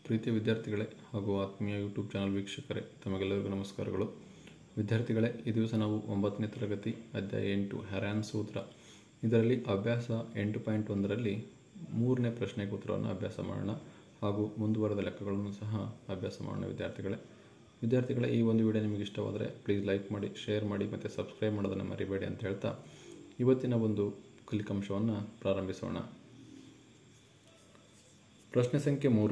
ಪ್ರೀತಿಯ ವಿದ್ಯಾರ್ಥಿಗಳೇ ಹಾಗೂ ಆತ್ಮೀಯ ಯೂಟ್ಯೂಬ್ ಚಾನಲ್ ವೀಕ್ಷಕರೇ ತಮಗೆಲ್ಲರಿಗೂ ನಮಸ್ಕಾರಗಳು ವಿದ್ಯಾರ್ಥಿಗಳೇ ಈ ದಿವಸ ನಾವು ಒಂಬತ್ತನೇ ತರಗತಿ ಅಧ್ಯಾಯ ಎಂಟು ಹೆರಾನ್ ಸೂತ್ರ ಇದರಲ್ಲಿ ಅಭ್ಯಾಸ ಎಂಟು ಪಾಯಿಂಟ್ ಒಂದರಲ್ಲಿ ಮೂರನೇ ಪ್ರಶ್ನೆಗೆ ಉತ್ತರವನ್ನು ಅಭ್ಯಾಸ ಮಾಡೋಣ ಹಾಗೂ ಮುಂದುವರೆದ ಲೆಕ್ಕಗಳನ್ನು ಸಹ ಅಭ್ಯಾಸ ಮಾಡೋಣ ವಿದ್ಯಾರ್ಥಿಗಳೇ ವಿದ್ಯಾರ್ಥಿಗಳೇ ಈ ಒಂದು ವಿಡಿಯೋ ನಿಮಗೆ ಇಷ್ಟವಾದರೆ ಪ್ಲೀಸ್ ಲೈಕ್ ಮಾಡಿ ಶೇರ್ ಮಾಡಿ ಮತ್ತು ಸಬ್ಸ್ಕ್ರೈಬ್ ಮಾಡೋದನ್ನು ಮರಿಬೇಡಿ ಅಂತ ಹೇಳ್ತಾ ಇವತ್ತಿನ ಒಂದು ಕಲಿಕಾಂಶವನ್ನು ಪ್ರಾರಂಭಿಸೋಣ ಪ್ರಶ್ನೆ ಸಂಖ್ಯೆ ಮೂರು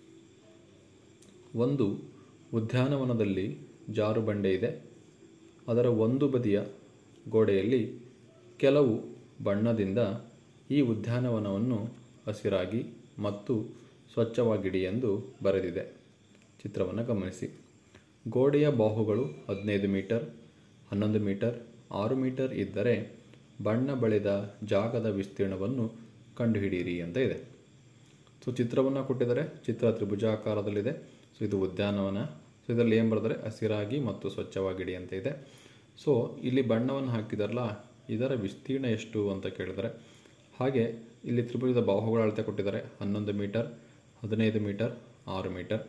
ಒಂದು ಉದ್ಯಾನವನದಲ್ಲಿ ಜಾರುಬಂಡೆ ಇದೆ ಅದರ ಒಂದು ಬದಿಯ ಗೋಡೆಯಲ್ಲಿ ಕೆಲವು ಬಣ್ಣದಿಂದ ಈ ಉದ್ಯಾನವನವನ್ನು ಹಸಿರಾಗಿ ಮತ್ತು ಸ್ವಚ್ಛವಾಗಿಡಿ ಎಂದು ಬರೆದಿದೆ ಚಿತ್ರವನ್ನು ಗಮನಿಸಿ ಗೋಡೆಯ ಬಾಹುಗಳು ಹದಿನೈದು ಮೀಟರ್ ಹನ್ನೊಂದು ಮೀಟರ್ ಆರು ಮೀಟರ್ ಇದ್ದರೆ ಬಣ್ಣ ಬಳಿದ ಜಾಗದ ವಿಸ್ತೀರ್ಣವನ್ನು ಕಂಡುಹಿಡಿಯಿರಿ ಅಂತ ಇದೆ ಸೊ ಚಿತ್ರವನ್ನು ಕೊಟ್ಟಿದ್ದಾರೆ ಚಿತ್ರ ತ್ರಿಭುಜಾಕಾರದಲ್ಲಿದೆ ಸೊ ಇದು ಉದ್ಯಾನವನ ಸೊ ಇದರಲ್ಲಿ ಏನು ಬರೆದರೆ ಹಸಿರಾಗಿ ಮತ್ತು ಸ್ವಚ್ಛವಾಗಿಡಿ ಅಂತ ಇದೆ ಸೊ ಇಲ್ಲಿ ಬಣ್ಣವನ್ನು ಹಾಕಿದಾರಲ್ಲ ಇದರ ವಿಸ್ತೀರ್ಣ ಎಷ್ಟು ಅಂತ ಕೇಳಿದರೆ ಹಾಗೆ ಇಲ್ಲಿ ತ್ರಿಭುಜದ ಬಾಹುಗಳ ಅಳತೆ ಕೊಟ್ಟಿದ್ದಾರೆ ಹನ್ನೊಂದು ಮೀಟರ್ ಹದಿನೈದು ಮೀಟರ್ ಆರು ಮೀಟರ್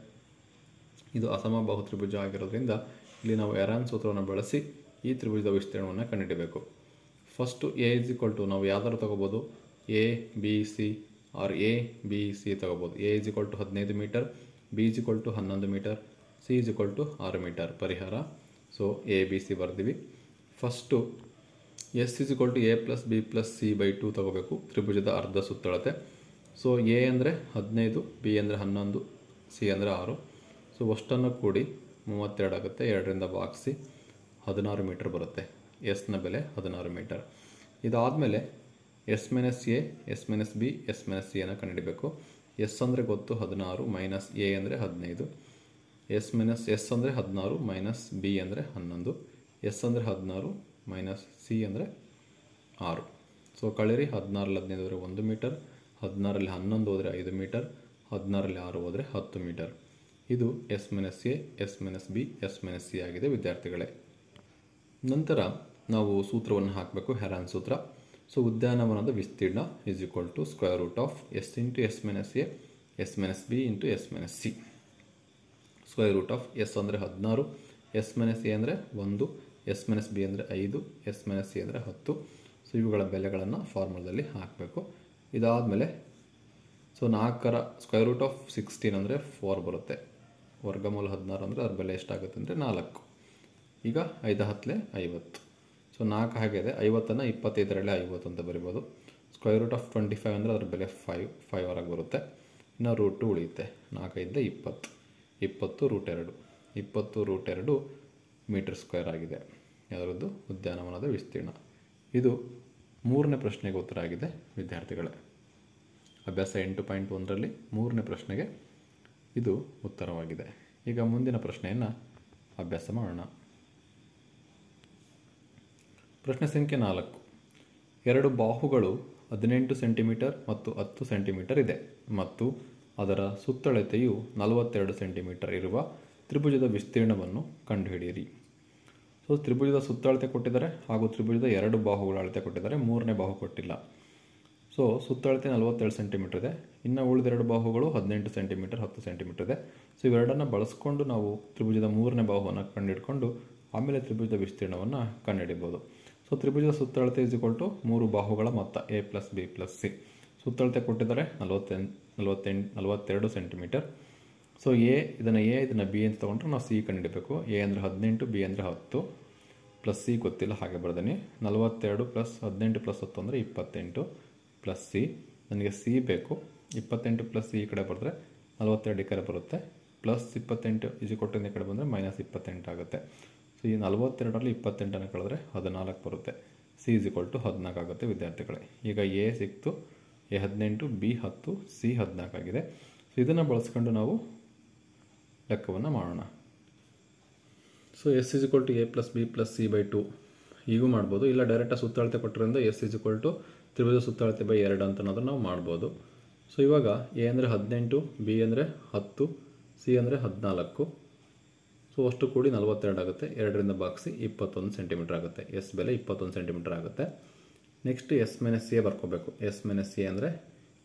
ಇದು ಅಸಮಬಾಹು ತ್ರಿಭುಜ ಆಗಿರೋದ್ರಿಂದ ಇಲ್ಲಿ ನಾವು ಎರಾನ್ ಸೂತ್ರವನ್ನು ಬಳಸಿ ಈ ತ್ರಿಭುಜದ ವಿಸ್ತೀರ್ಣವನ್ನು ಕಂಡುಹಿಡಬೇಕು first A is equal to ನಾವು ಯಾವ್ದಾರು ತಗೋಬೋದು A B C or A B C ತಗೋಬೋದು ಎ ಇಸ್ ಈಕ್ವಲ್ ಟು ಹದಿನೈದು metre B is equal to ಹನ್ನೊಂದು metre C is equal to ಆರು ಮೀಟರ್ ಪರಿಹಾರ ಸೊ ಎ ಬಿ ಸಿ ಬರ್ತೀವಿ first S is equal to A plus B plus C by two ತಗೋಬೇಕು ತ್ರಿಭುಜದ ಅರ್ಧ ಸುತ್ತಳತೆ so A ಅಂದರೆ ಹದಿನೈದು ಬಿ ಅಂದರೆ ಹನ್ನೊಂದು ಸಿ ಅಂದರೆ ಆರು ಸೊ ಅಷ್ಟನ್ನು ಕೂಡಿ ಮೂವತ್ತೆರಡು ಆಗುತ್ತೆ ಎರಡರಿಂದ ಭಾಗಿಸಿ ಹದಿನಾರು ಮೀಟರ್ ಬರುತ್ತೆ ಎಸ್ನ ಬೆಲೆ ಹದಿನಾರು ಮೀಟರ್ ಇದಾದಮೇಲೆ S minus A S minus B S minus C ಅನ್ನು ಕಂಡುಹಿಡಬೇಕು ಎಸ್ ಅಂದರೆ ಗೊತ್ತು ಹದಿನಾರು ಮೈನಸ್ ಎ ಅಂದರೆ ಹದಿನೈದು ಎಸ್ ಮೈನಸ್ ಎಸ್ ಅಂದರೆ ಹದಿನಾರು ಮೈನಸ್ ಬಿ ಅಂದರೆ ಹನ್ನೊಂದು ಎಸ್ ಅಂದರೆ ಹದಿನಾರು ಮೈನಸ್ ಸಿ ಅಂದರೆ ಆರು ಸೊ ಕಳೆರಿ ಹದಿನಾರಲ್ಲಿ ಹದಿನೈದು ಹೋದರೆ ಒಂದು ಮೀಟರ್ ಹದಿನಾರಲ್ಲಿ ಹನ್ನೊಂದು ಹೋದರೆ ಐದು ಮೀಟರ್ ಹದಿನಾರಲ್ಲಿ ಆರು ಹೋದರೆ ಹತ್ತು ಮೀಟರ್ ಇದು S minus A S minus B S minus C ಆಗಿದೆ ವಿದ್ಯಾರ್ಥಿಗಳೇ ನಂತರ ನಾವು ಸೂತ್ರವನ್ನು ಹಾಕಬೇಕು ಹೆರಾನ್ ಸೂತ್ರ ಸೊ ಉದ್ಯಾನವನದ ವಿಸ್ತೀರ್ಣ is equal to square root of S into S minus A S minus B into S minus C square root of S ಅಂದರೆ ಹದಿನಾರು ಎಸ್ ಮೈನಸ್ ಎ ಅಂದರೆ ಒಂದು ಎಸ್ ಮೈನಸ್ ಬಿ ಅಂದರೆ ಐದು ಎಸ್ ಮೈನಸ್ ಸಿ ಅಂದರೆ ಹತ್ತು so ಇವುಗಳ ಬೆಲೆಗಳನ್ನು ಫಾರ್ಮುಲಾದಲ್ಲಿ ಹಾಕಬೇಕು ಇದಾದಮೇಲೆ ಸೊ ನಾಲ್ಕರ ಸ್ಕ್ವೇರ್ ರೂಟ್ ಆಫ್ ಸಿಕ್ಸ್ಟೀನ್ ಅಂದರೆ ಫೋರ್ ಬರುತ್ತೆ ವರ್ಗಮೂಲ ಹದಿನಾರು ಅಂದರೆ ಅದ್ರ ಬೆಲೆ ಎಷ್ಟಾಗುತ್ತೆ ಅಂದರೆ ನಾಲ್ಕು ಈಗ ಐದು ಹತ್ತಲೆ ಐವತ್ತು ಸೊ ನಾಲ್ಕು ಹಾಗಿದೆ ಐವತ್ತನ್ನು ಇಪ್ಪತ್ತೈದರಲ್ಲೇ ಐವತ್ತು ಅಂತ ಬರಿಬೋದು square root of twenty five ಅಂದರೆ ಅದ್ರ ಬೆಲೆ ಫೈವ್ ಫೈವ್ ವರೆಗೆ ಬರುತ್ತೆ ಇನ್ನು ರೂಟು ಉಳಿಯುತ್ತೆ ನಾಲ್ಕೈದು ಇಪ್ಪತ್ತು ಇಪ್ಪತ್ತು ರೂಟ್ ಎರಡು ಇಪ್ಪತ್ತು ರೂಟ್ ಎರಡು ಮೀಟರ್ ಸ್ಕ್ವೇರ್ ಆಗಿದೆ ಅದರದ್ದು ಉದ್ಯಾನವನದ ವಿಸ್ತೀರ್ಣ ಇದು ಮೂರನೇ ಪ್ರಶ್ನೆಗೆ ಉತ್ತರ ಆಗಿದೆ ವಿದ್ಯಾರ್ಥಿಗಳೇ ಅಭ್ಯಾಸ ಎಂಟು ಪಾಯಿಂಟ್ ಒಂದರಲ್ಲಿ ಮೂರನೇ ಪ್ರಶ್ನೆಗೆ ಇದು ಉತ್ತರವಾಗಿದೆ ಈಗ ಮುಂದಿನ ಪ್ರಶ್ನೆಯನ್ನು ಅಭ್ಯಾಸ ಮಾಡೋಣ ಪ್ರಶ್ನೆ ಸಂಖ್ಯೆ ನಾಲ್ಕು ಎರಡು ಬಾಹುಗಳು ಹದಿನೆಂಟು ಸೆಂಟಿಮೀಟರ್ ಮತ್ತು ಹತ್ತು ಸೆಂಟಿಮೀಟರ್ ಇದೆ ಮತ್ತು ಅದರ ಸುತ್ತಳತೆಯು ನಲವತ್ತೆರಡು ಸೆಂಟಿಮೀಟರ್ ಇರುವ ತ್ರಿಭುಜದ ವಿಸ್ತೀರ್ಣವನ್ನು ಕಂಡುಹಿಡಿಯಿರಿ ಸೊ ತ್ರಿಭುಜದ ಸುತ್ತಳತೆ ಕೊಟ್ಟಿದ್ದಾರೆ ಹಾಗೂ ತ್ರಿಭುಜದ ಎರಡು ಬಾಹುಗಳ ಅಳತೆ ಕೊಟ್ಟಿದ್ದಾರೆ ಮೂರನೇ ಬಾಹು ಕೊಟ್ಟಿಲ್ಲ ಸೊ ಸುತ್ತಳತೆ ನಲವತ್ತೆರಡು ಸೆಂಟಿಮೀಟರ್ ಇದೆ ಇನ್ನು ಉಳಿದೆರಡು ಬಾಹುಗಳು ಹದಿನೆಂಟು ಸೆಂಟಿಮೀಟರ್ ಹತ್ತು ಸೆಂಟಿಮೀಟರ್ ಇದೆ ಸೊ ಇವೆರಡನ್ನು ಬಳಸ್ಕೊಂಡು ನಾವು ತ್ರಿಭುಜದ ಮೂರನೇ ಬಾಹುವನ್ನು ಕಂಡುಹಿಡ್ಕೊಂಡು ಆಮೇಲೆ ತ್ರಿಭುಜದ ವಿಸ್ತೀರ್ಣವನ್ನು ಕಂಡುಹಿಡಿಬೋದು ಸೊ ತ್ರಿಭುಜದ ಸುತ್ತಳತೆ ಇಸ್ ಟು ಮೂರು ಬಾಹುಗಳ ಮೊತ್ತ A plus B plus C ಸುತ್ತಳತೆ ಕೊಟ್ಟಿದ್ದಾರೆ ನಲವತ್ತೆಂಟು ನಲವತ್ತೆಂಟು ನಲವತ್ತೆರಡು ಸೆಂಟಿಮೀಟರ್ ಸೊ ಎ ಇದನ್ನು ಎ ಇದನ್ನು ಬಿ ಅಂತ ತೊಗೊಂಡ್ರೆ ನಾವು ಸಿ ಕಂಡುಹಿಡಬೇಕು ಎ ಅಂದರೆ ಹದಿನೆಂಟು ಬಿ ಅಂದರೆ ಹತ್ತು ಪ್ಲಸ್ ಸಿ ಗೊತ್ತಿಲ್ಲ ಹಾಗೆ ಬರ್ದೀನಿ ನಲವತ್ತೆರಡು ಪ್ಲಸ್ ಹದಿನೆಂಟು ಪ್ಲಸ್ ಹತ್ತು ಅಂದರೆ ಇಪ್ಪತ್ತೆಂಟು ಪ್ಲಸ್ ಸಿ ನನಗೆ ಸಿ ಬೇಕು ಇಪ್ಪತ್ತೆಂಟು ಪ್ಲಸ್ ಸಿ ಈ ಕಡೆ ಬರೆದ್ರೆ ನಲವತ್ತೆರಡು ಈ ಕಡೆ ಬರುತ್ತೆ ಪ್ಲಸ್ ಇಪ್ಪತ್ತೆಂಟು ಈಜು ಕೊಟ್ಟಿಂದ ಈ ಕಡೆ ಬಂದರೆ ಮೈನಸ್ ಇಪ್ಪತ್ತೆಂಟು ಆಗುತ್ತೆ ಸೊ ಈ ನಲವತ್ತೆರಡರಲ್ಲಿ ಇಪ್ಪತ್ತೆಂಟನ್ನು ಕಳೆದ್ರೆ ಹದಿನಾಲ್ಕು ಬರುತ್ತೆ ಸಿ ಇಸ್ ಇಕ್ವಲ್ ಟು ಹದಿನಾಲ್ಕು ಆಗುತ್ತೆ ವಿದ್ಯಾರ್ಥಿಗಳೇ ಈಗ ಎ ಸಿಕ್ತು ಎ ಹದಿನೆಂಟು ಬಿ ಹತ್ತು ಸಿ ಹದಿನಾಲ್ಕು ಆಗಿದೆ ಸೊ ಇದನ್ನು ಬಳಸ್ಕೊಂಡು ನಾವು ಲೆಕ್ಕವನ್ನು ಮಾಡೋಣ so S is equal to A plus B plus C by two ಹೀಗೂ ಮಾಡ್ಬೋದು ಇಲ್ಲ ಡೈರೆಕ್ಟಾಗಿ ಸುತ್ತಳತೆ ಕೊಟ್ಟಿರೋದ್ರಿಂದ ಎಸ್ ಇಸ್ ಇಕ್ವಲ್ ಟು ತ್ರಿಭುಜ ಸುತ್ತಳತೆ ಬೈ ಎರಡು ಅಂತ ಅನ್ನೋದನ್ನು ನಾವು ಮಾಡ್ಬೋದು ಸೊ ಇವಾಗ ಎ ಅಂದರೆ ಹದಿನೆಂಟು ಬಿ ಅಂದರೆ ಹತ್ತು ಸಿ ಅಂದರೆ ಹದಿನಾಲ್ಕು ಸೊ ಅಷ್ಟು ಕೂಡಿ ನಲವತ್ತೆರಡು ಆಗುತ್ತೆ ಎರಡರಿಂದ ಬಾಕ್ಸಿ ಇಪ್ಪತ್ತೊಂದು ಸೆಂಟಿಮೀಟರ್ ಆಗುತ್ತೆ ಎಸ್ ಬೆಲೆ ಇಪ್ಪತ್ತೊಂದು ಸೆಂಟಿಮೀಟರ್ ಆಗುತ್ತೆ ನೆಕ್ಸ್ಟ್ ಎಸ್ ಮೈನಸ್ ಎ ಬರ್ಕೋಬೇಕು ಎಸ್ ಮೈನಸ್ ಎ ಅಂದರೆ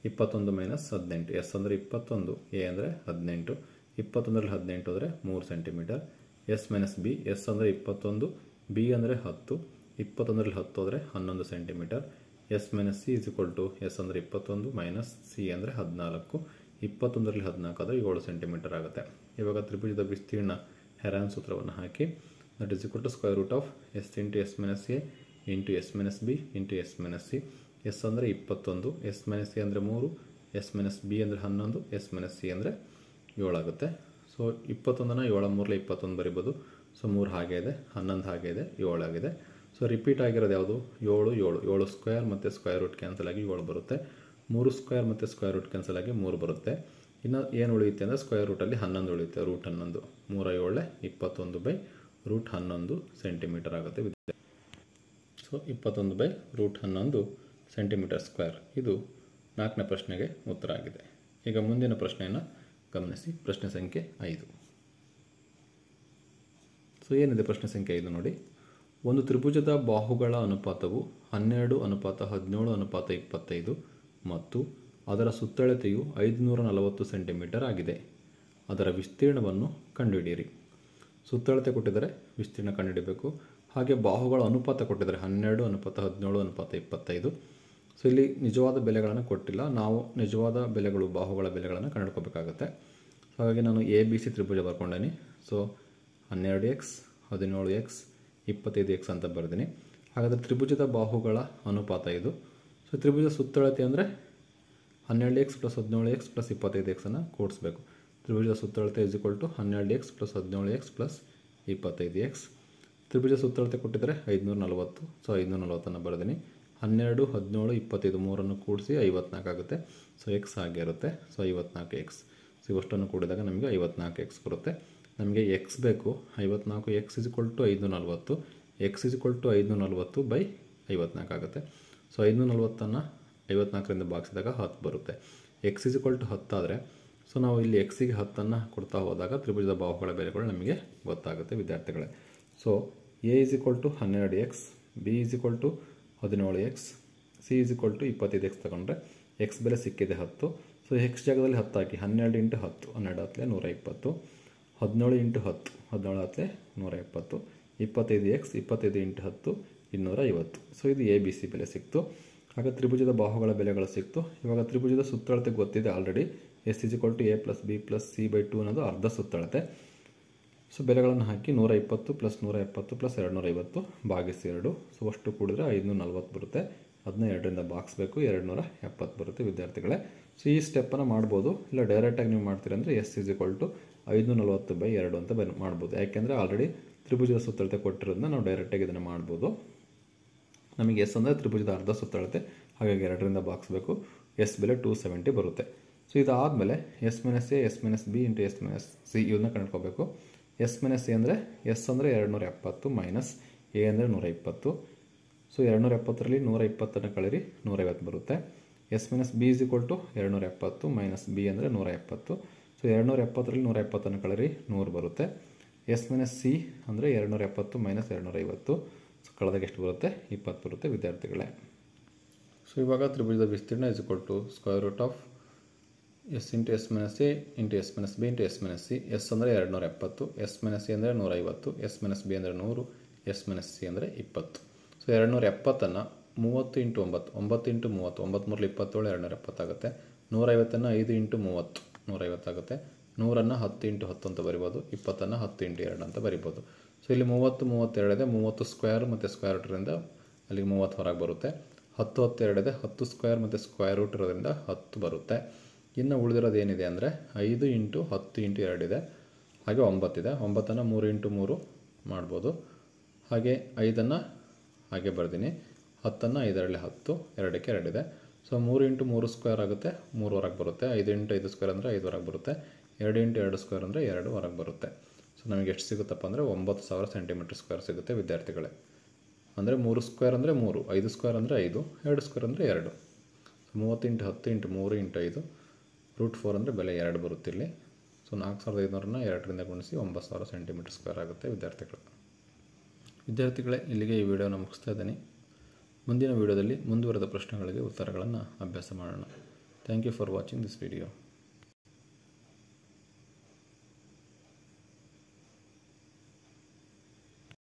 ಇಪ್ಪತ್ತೊಂದು ಮೈನಸ್ ಹದಿನೆಂಟು ಎಸ್ ಅಂದರೆ ಇಪ್ಪತ್ತೊಂದು ಎ ಅಂದರೆ ಹದಿನೆಂಟು ಇಪ್ಪತ್ತೊಂದರಲ್ಲಿ ಹದಿನೆಂಟು ಅಂದರೆ ಮೂರು centimetre S minus B S ಅಂದರೆ ಇಪ್ಪತ್ತೊಂದು ಬಿ ಅಂದರೆ ಹತ್ತು ಇಪ್ಪತ್ತೊಂದರಲ್ಲಿ ಹತ್ತು ಅಂದರೆ ಹನ್ನೊಂದು centimetre S minus C is equal to S ಅಂದರೆ ಇಪ್ಪತ್ತೊಂದು ಮೈನಸ್ ಸಿ ಅಂದರೆ ಹದಿನಾಲ್ಕು ಇಪ್ಪತ್ತೊಂದರಲ್ಲಿ ಹದಿನಾಲ್ಕು ಆದರೆ ಏಳು ಸೆಂಟಿಮೀಟರ್ ಆಗುತ್ತೆ ಇವಾಗ ತ್ರಿಭುಜದ ವಿಸ್ತೀರ್ಣ ಹೆರಾನ್ ಸೂತ್ರವನ್ನು ಹಾಕಿ that is equal to square root of S into S minus A into S minus B into S minus C S ಅಂದರೆ ಇಪ್ಪತ್ತೊಂದು ಎಸ್ ಮೈನಸ್ ಸಿ ಅಂದರೆ ಮೂರು ಎಸ್ ಮೈನಸ್ ಬಿ ಅಂದರೆ ಹನ್ನೊಂದು ಎಸ್ ಮೈನಸ್ ಸಿ ಅಂದರೆ ಏಳಾಗುತ್ತೆ so ಇಪ್ಪತ್ತೊಂದನ್ನು ಏಳ ಮೂರಲೆ ಇಪ್ಪತ್ತೊಂದು ಬರಿಬೋದು ಸೊ ಮೂರು ಹಾಗೆ ಇದೆ ಹನ್ನೊಂದು ಹಾಗೆ ಇದೆ ಏಳಾಗಿದೆ ಸೊ ರಿಪೀಟ್ ಆಗಿರೋದು ಯಾವುದು ಏಳು ಏಳು ಏಳು ಸ್ಕ್ವೇರ್ ಮತ್ತು ಸ್ಕ್ವೇರ್ ರೂಟ್ ಕ್ಯಾನ್ಸಲ್ ಆಗಿ ಏಳು ಬರುತ್ತೆ ಮೂರು ಸ್ಕ್ವೇರ್ ಮತ್ತು ಸ್ಕ್ವೇರ್ ರೂಟ್ ಕ್ಯಾನ್ಸಲ್ ಆಗಿ ಮೂರು ಬರುತ್ತೆ ಇನ್ನು ಏನು ಉಳಿಯುತ್ತೆ ಅಂದರೆ ಸ್ಕ್ವೇರ್ ರೂಟಲ್ಲಿ ಹನ್ನೊಂದು ಉಳಿಯುತ್ತೆ ರೂಟ್ ಹನ್ನೊಂದು ಮೂರ ಏಳೆ ಇಪ್ಪತ್ತೊಂದು ಬೈ ರೂಟ್ ಹನ್ನೊಂದು ಸೆಂಟಿಮೀಟರ್ ಆಗುತ್ತೆ ವಿದ್ಯಾರ್ಥಿ ಸೊ ಇಪ್ಪತ್ತೊಂದು ಬೈ ರೂಟ್ ಹನ್ನೊಂದು ಸೆಂಟಿಮೀಟರ್ ಸ್ಕ್ವೇರ್ ಇದು ನಾಲ್ಕನೇ ಪ್ರಶ್ನೆಗೆ ಉತ್ತರ ಆಗಿದೆ ಈಗ ಮುಂದಿನ ಪ್ರಶ್ನೆಯನ್ನು ಗಮನಿಸಿ ಪ್ರಶ್ನೆ ಸಂಖ್ಯೆ ಐದು ಸೊ ಏನಿದೆ ಪ್ರಶ್ನೆ ಸಂಖ್ಯೆ ಐದು ನೋಡಿ ಒಂದು ತ್ರಿಭುಜದ ಬಾಹುಗಳ ಅನುಪಾತವು ಹನ್ನೆರಡು ಅನುಪಾತ ಹದಿನೇಳು ಅನುಪಾತ ಇಪ್ಪತ್ತೈದು ಮತ್ತು ಅದರ ಸುತ್ತಳತೆಯು ಐದುನೂರ ನಲವತ್ತು ಸೆಂಟಿಮೀಟರ್ ಆಗಿದೆ ಅದರ ವಿಸ್ತೀರ್ಣವನ್ನು ಕಂಡುಹಿಡಿಯಿರಿ ಸುತ್ತಳತೆ ಕೊಟ್ಟಿದ್ದಾರೆ ವಿಸ್ತೀರ್ಣ ಕಂಡುಹಿಡಿಯಬೇಕು ಹಾಗೆ ಬಾಹುಗಳ ಅನುಪಾತ ಕೊಟ್ಟಿದ್ದಾರೆ ಹನ್ನೆರಡು ಅನುಪಾತ ಹದಿನೇಳು ಅನುಪಾತ ಇಪ್ಪತ್ತೈದು ಸೊ ಇಲ್ಲಿ ನಿಜವಾದ ಬೆಲೆಗಳನ್ನು ಕೊಟ್ಟಿಲ್ಲ ನಾವು ನಿಜವಾದ ಬೆಲೆಗಳು ಬಾಹುಗಳ ಬೆಲೆಗಳನ್ನು ಕಂಡುಹಿಡ್ಕೋಬೇಕಾಗತ್ತೆ ಸೊ ಹಾಗಾಗಿ ನಾನು ಎ ಬಿ ಸಿ ತ್ರಿಭುಜ ಬರ್ಕೊಂಡೇನಿ ಸೊ ಹನ್ನೆರಡು ಎಕ್ಸ್ ಹದಿನೇಳು ಎಕ್ಸ್ ಇಪ್ಪತ್ತೈದು ಎಕ್ಸ್ ಅಂತ ಬರ್ತೀನಿ ಹಾಗಾದರೆ ತ್ರಿಭುಜದ ಬಾಹುಗಳ ಅನುಪಾತ ಇದು ಸೊ ತ್ರಿಭುಜ ಸುತ್ತಳತೆ ಅಂದರೆ ಹನ್ನೆರಡು ಎಕ್ಸ್ ಪ್ಲಸ್ ಹದಿನೇಳು ಎಕ್ಸ್ ಪ್ಲಸ್ ಇಪ್ಪತ್ತೈದು ಎಕ್ಸನ್ನು ಕೂಡಿಸ್ಬೇಕು ತ್ರಿಭುಜದ ಸುತ್ತಳತೆ ಇಸ್ ಈಕ್ವಲ್ ಟು ಹನ್ನೆರಡು ಎಕ್ಸ್ ಪ್ಲಸ್ ಹದಿನೇಳು ಎಕ್ಸ್ ಪ್ಲಸ್ ಇಪ್ಪತ್ತೈದು ಎಕ್ಸ್ ತ್ರಿಭುಜ ಸುತ್ತಳತೆ ಕೊಟ್ಟಿದ್ದಾರೆ ಐದುನೂರ ನಲವತ್ತು ಸೊ ಐದುನೂರ ನಲವತ್ತನ್ನು ಬರೆದಿನಿ ಹನ್ನೆರಡು ಹದಿನೇಳು ಇಪ್ಪತ್ತೈದು ಮೂರನ್ನು ಕೂಡಿಸಿ ಐವತ್ನಾಲ್ಕು ಆಗುತ್ತೆ ಸೊ ಎಕ್ಸ್ ಹಾಗೆ ಇರುತ್ತೆ ಸೊ ಐವತ್ನಾಲ್ಕು ಎಕ್ಸ್ ಸೊ ಇವಷ್ಟನ್ನು ಕೂಡಿದಾಗ ನಮಗೆ ಐವತ್ನಾಲ್ಕು ಎಕ್ಸ್ ಬರುತ್ತೆ ನಮಗೆ ಎಕ್ಸ್ ಬೇಕು ಐವತ್ನಾಲ್ಕು ಎಕ್ಸ್ ಇಸ್ ಇಕ್ವಲ್ ಟು ಐದುನೂರ ನಲ್ವತ್ತು ಎಕ್ಸ್ ಇಸ್ ಇಕ್ವಲ್ ಟು ಐದುನೂರ ನಲ್ವತ್ತು ಬೈ ಐವತ್ನಾಲ್ಕು ಆಗುತ್ತೆ ಸೊ ಐದುನೂರ ನಲ್ವತ್ತನ್ನು ಐವತ್ನಾಲ್ಕರಿಂದ ಭಾಗಿಸಿದಾಗ ಹತ್ತು ಬರುತ್ತೆ ಎಕ್ಸ್ ಇಸ್ ಇಕ್ವಲ್ ಟು ಹತ್ತಾದರೆ ಸೊ ನಾವು ಇಲ್ಲಿ ಎಕ್ಸಿಗೆ ಹತ್ತನ್ನು ಕೊಡ್ತಾ ಹೋದಾಗ ತ್ರಿಭುಜದ ಬಾಹುಗಳ ಬೆಲೆಗಳು ನಮಗೆ ಗೊತ್ತಾಗುತ್ತೆ ವಿದ್ಯಾರ್ಥಿಗಳೇ so A is equal to ಹನ್ನೆರಡು X B is equal to ಹದಿನೇಳು X C is equal to ಇಪ್ಪತ್ತೈದು ಎಕ್ಸ್ ತಗೊಂಡ್ರೆ ಎಕ್ಸ್ ಬೆಲೆ ಸಿಕ್ಕಿದೆ ಹತ್ತು ಸೊ ಎಕ್ಸ್ ಜಾಗದಲ್ಲಿ ಹತ್ತು ಹಾಕಿ ಹನ್ನೆರಡು ಇಂಟು ಹತ್ತು ಹನ್ನೆರಡು ಹತ್ತಲೆ ನೂರ ಇಪ್ಪತ್ತು ಹದಿನೇಳು ಇಂಟು ಹತ್ತು ಹದಿನೇಳು ಹತ್ತಲೆ ನೂರ ಇಪ್ಪತ್ತು ಇಪ್ಪತ್ತೈದು ಎಕ್ಸ್ ಇಪ್ಪತ್ತೈದು ಇಂಟು ಹತ್ತು ಇನ್ನೂರ ಐವತ್ತು ಸೊ ಇದು ಎ ಬಿ ಸಿ ಬೆಲೆ ಸಿಕ್ತು ಆಗ ತ್ರಿಭುಜದ ಬಾಹುಗಳ ಬೆಲೆಗಳು ಸಿಕ್ತು ಇವಾಗ ತ್ರಿಭುಜದ ಸುತ್ತಳತೆ ಗೊತ್ತಿದೆ already S is equal to A plus B plus C by two ಅನ್ನೋದು ಅರ್ಧ ಸುತ್ತಳತೆ ಸೊ ಬೆಲೆಗಳನ್ನು ಹಾಕಿ ನೂರ ಇಪ್ಪತ್ತು ಪ್ಲಸ್ ನೂರ ಎಪ್ಪತ್ತು ಪ್ಲಸ್ ಎರಡು ನೂರ ಐವತ್ತು ಭಾಗಿಸಿ ಎರಡು ಸೊ ಅಷ್ಟು ಕೂಡಿದ್ರೆ ಐದುನೂರ ನಲ್ವತ್ತು ಬರುತ್ತೆ ಅದನ್ನ ಎರಡರಿಂದ ಬಾಗಿಸ್ಬೇಕು ಎರಡು ನೂರ ಎಪ್ಪತ್ತು ಬರುತ್ತೆ ವಿದ್ಯಾರ್ಥಿಗಳೇ ಸೊ ಈ ಸ್ಟೆಪ್ಪನ್ನು ಮಾಡ್ಬೋದು ಇಲ್ಲ ಡೈರೆಕ್ಟಾಗಿ ನೀವು ಮಾಡ್ತೀರಿ ಅಂದರೆ ಎಸ್ ಇಸ್ ಇಕ್ವಲ್ ಟು ಐದುನೂರ ನಲ್ವತ್ತು ಬೈ ಎರಡು ಅಂತ ಬನ್ ಮಾಡ್ಬೋದು ಯಾಕೆಂದರೆ ಆಲ್ರೆಡಿ ತ್ರಿಭುಜದ ಸುತ್ತಳತೆ ಕೊಟ್ಟಿರೋದನ್ನ ನಾವು ಡೈರೆಕ್ಟಾಗಿ ಇದನ್ನು ಮಾಡ್ಬೋದು ನಮಗೆ ಎಸ್ ಅಂದರೆ ತ್ರಿಭುಜದ ಅರ್ಧ ಸುತ್ತಳತೆ ಹಾಗಾಗಿ ಎರಡರಿಂದ ಬಾಗಿಸ್ಬೇಕು ಎಸ್ ಬೆಲೆ ಟೂ ಸೆವೆಂಟಿ ಬರುತ್ತೆ ಸೊ ಇದಾದಮೇಲೆ S minus A S minus B into S minus C ಇವನ್ನ ಕಂಡುಕೋಬೇಕು ಎಸ್ ಮೈನಸ್ ಎ ಅಂದರೆ ಎಸ್ ಅಂದರೆ ಎರಡು ನೂರ ಎಪ್ಪತ್ತು ಮೈನಸ್ ಎ ಅಂದರೆ ನೂರ ಇಪ್ಪತ್ತು ಸೊ ಎರಡು ನೂರ ಎಪ್ಪತ್ತರಲ್ಲಿ ನೂರ ಇಪ್ಪತ್ತನ್ನು ಕಳೀರಿ ನೂರೈವತ್ತು ಬರುತ್ತೆ S minus B is equal to ಎರಡು ನೂರ ಎಪ್ಪತ್ತು ಮೈನಸ್ ಬಿ ಅಂದರೆ ನೂರ ಎಪ್ಪತ್ತು ಸೊ ಎರಡು ನೂರ ಎಪ್ಪತ್ತರಲ್ಲಿ ನೂರ ಎಪ್ಪತ್ತನ್ನು ಕಳೀರಿ ನೂರು ಬರುತ್ತೆ ಎಸ್ ಮೈನಸ್ ಸಿ ಅಂದರೆ ಎರಡು ನೂರ ಎಪ್ಪತ್ತು ಮೈನಸ್ ಎರಡು ನೂರ ಐವತ್ತು ಸೊ ಕಳೆದಾಗ ಎಷ್ಟು ಬರುತ್ತೆ ಇಪ್ಪತ್ತು ಬರುತ್ತೆ ವಿದ್ಯಾರ್ಥಿಗಳೇ ಸೊ ಇವಾಗ ತ್ರಿಭುಜದ ವಿಸ್ತೀರ್ಣ is equal to square root of S into S minus A into S minus B into S minus C S ಅಂದರೆ ಎರಡು ನೂರ ಎಪ್ಪತ್ತು ಎಸ್ ಮೈನಸ್ ಸಿ ಅಂದರೆ ನೂರೈವತ್ತು ಎಸ್ ಮೈನಸ್ ಬಿ ಅಂದರೆ ನೂರು ಎಸ್ ಮೈನಸ್ ಸಿ ಅಂದರೆ ಇಪ್ಪತ್ತು ಸೊ ಎರಡು ನೂರ ಎಪ್ಪತ್ತನ್ನು ಮೂವತ್ತು ಇಂಟು ಒಂಬತ್ತು ಒಂಬತ್ತು ಇಂಟು ಮೂವತ್ತು ಒಂಬತ್ತು ಮೂರಲಿ ಇಪ್ಪತ್ತೇಳು ಎರಡು ನೂರ ಎಪ್ಪತ್ತಾಗುತ್ತೆ ನೂರೈವತ್ತನ್ನು ಐದು ಇಂಟು ಮೂವತ್ತು ನೂರೈವತ್ತಾಗುತ್ತೆ ನೂರನ್ನು ಹತ್ತು ಇಂಟು ಹತ್ತು ಅಂತ ಬರಿಬೋದು ಇಪ್ಪತ್ತನ್ನು ಹತ್ತು ಇಂಟು ಎರಡು ಅಂತ ಬರಿಬೋದು ಸೊ ಇಲ್ಲಿ ಮೂವತ್ತು ಮೂವತ್ತೆರಡಿದೆ ಮೂವತ್ತು ಸ್ಕ್ವೇರ್ ಮತ್ತು ಸ್ಕ್ವೇರ್ ರೂಟ್ರಿಂದ ಅಲ್ಲಿಗೆ ಮೂವತ್ತು ಹೊರಗೆ ಬರುತ್ತೆ ಹತ್ತು ಹತ್ತು ಎರಡಿದೆ ಹತ್ತು ಸ್ಕ್ವೇರ್ ಮತ್ತು ಸ್ಕ್ವೇರ್ ರೂಟ್ ಇರೋದ್ರಿಂದ ಹತ್ತು ಬರುತ್ತೆ ಇನ್ನು ಉಳಿದಿರೋದು ಏನಿದೆ ಅಂದರೆ ಐದು ಇಂಟು ಹತ್ತು ಇಂಟು ಎರಡಿದೆ ಹಾಗೆ ಒಂಬತ್ತಿದೆ ಒಂಬತ್ತನ್ನು ಮೂರು ಇಂಟು ಮೂರು ಮಾಡ್ಬೋದು ಹಾಗೆ ಐದನ್ನು ಹಾಗೆ ಬರ್ತೀನಿ ಹತ್ತನ್ನು ಐದರಲ್ಲಿ ಹತ್ತು ಎರಡಕ್ಕೆ ಎರಡಿದೆ ಸೊ ಮೂರು ಇಂಟು ಮೂರು ಸ್ಕ್ವೇರ್ ಆಗುತ್ತೆ ಮೂರು ಹೊರಗೆ ಬರುತ್ತೆ ಐದು ಇಂಟು ಐದು ಸ್ಕ್ವೇರ್ ಅಂದರೆ ಐದು ಹೊರಗೆ ಬರುತ್ತೆ ಎರಡು ಇಂಟು ಎರಡು ಸ್ಕ್ವೇರ್ ಅಂದರೆ ಎರಡು ಹೊರಗೆ ಬರುತ್ತೆ ಸೊ ನಮಗೆ ಎಷ್ಟು ಸಿಗುತ್ತಪ್ಪ ಅಂದರೆ ಒಂಬತ್ತು ಸಾವಿರ ಸೆಂಟಿಮೀಟರ್ ಸ್ಕ್ವೇರ್ ಸಿಗುತ್ತೆ ವಿದ್ಯಾರ್ಥಿಗಳೇ ಅಂದರೆ ಮೂರು ಸ್ಕ್ವೇರ್ ಅಂದರೆ ಮೂರು ಐದು ಸ್ಕ್ವೇರ್ ಅಂದರೆ ಐದು ಎರಡು ಸ್ಕ್ವೇರ್ ಅಂದರೆ ಎರಡು ಸೊ ಮೂವತ್ತು ಇಂಟು ಹತ್ತು ಇಂಟು ಮೂರು ಇಂಟು ಐದು ರೂಟ್ ಫೋರ್ ಅಂದರೆ ಬೆಲೆ ಎರಡು ಬರುತ್ತೆ ಇಲ್ಲಿ ಸೊ ನಾಲ್ಕು ಸಾವಿರದ ಐದುನೂರನ್ನ ಎರಡರಿಂದ ಗುಣಿಸಿ ಒಂಬತ್ತು ಸಾವಿರ ಸೆಂಟಿಮೀಟರ್ ಸ್ಕ್ವೇರ್ ಆಗುತ್ತೆ ವಿದ್ಯಾರ್ಥಿಗಳು ವಿದ್ಯಾರ್ಥಿಗಳೇ ಇಲ್ಲಿಗೆ ಈ ವಿಡಿಯೋನ ಮುಗಿಸ್ತಾ ಇದ್ದೀನಿ ಮುಂದಿನ ವಿಡಿಯೋದಲ್ಲಿ ಮುಂದುವರೆದ ಪ್ರಶ್ನೆಗಳಿಗೆ ಉತ್ತರಗಳನ್ನು ಅಭ್ಯಾಸ ಮಾಡೋಣ thank you for watching this video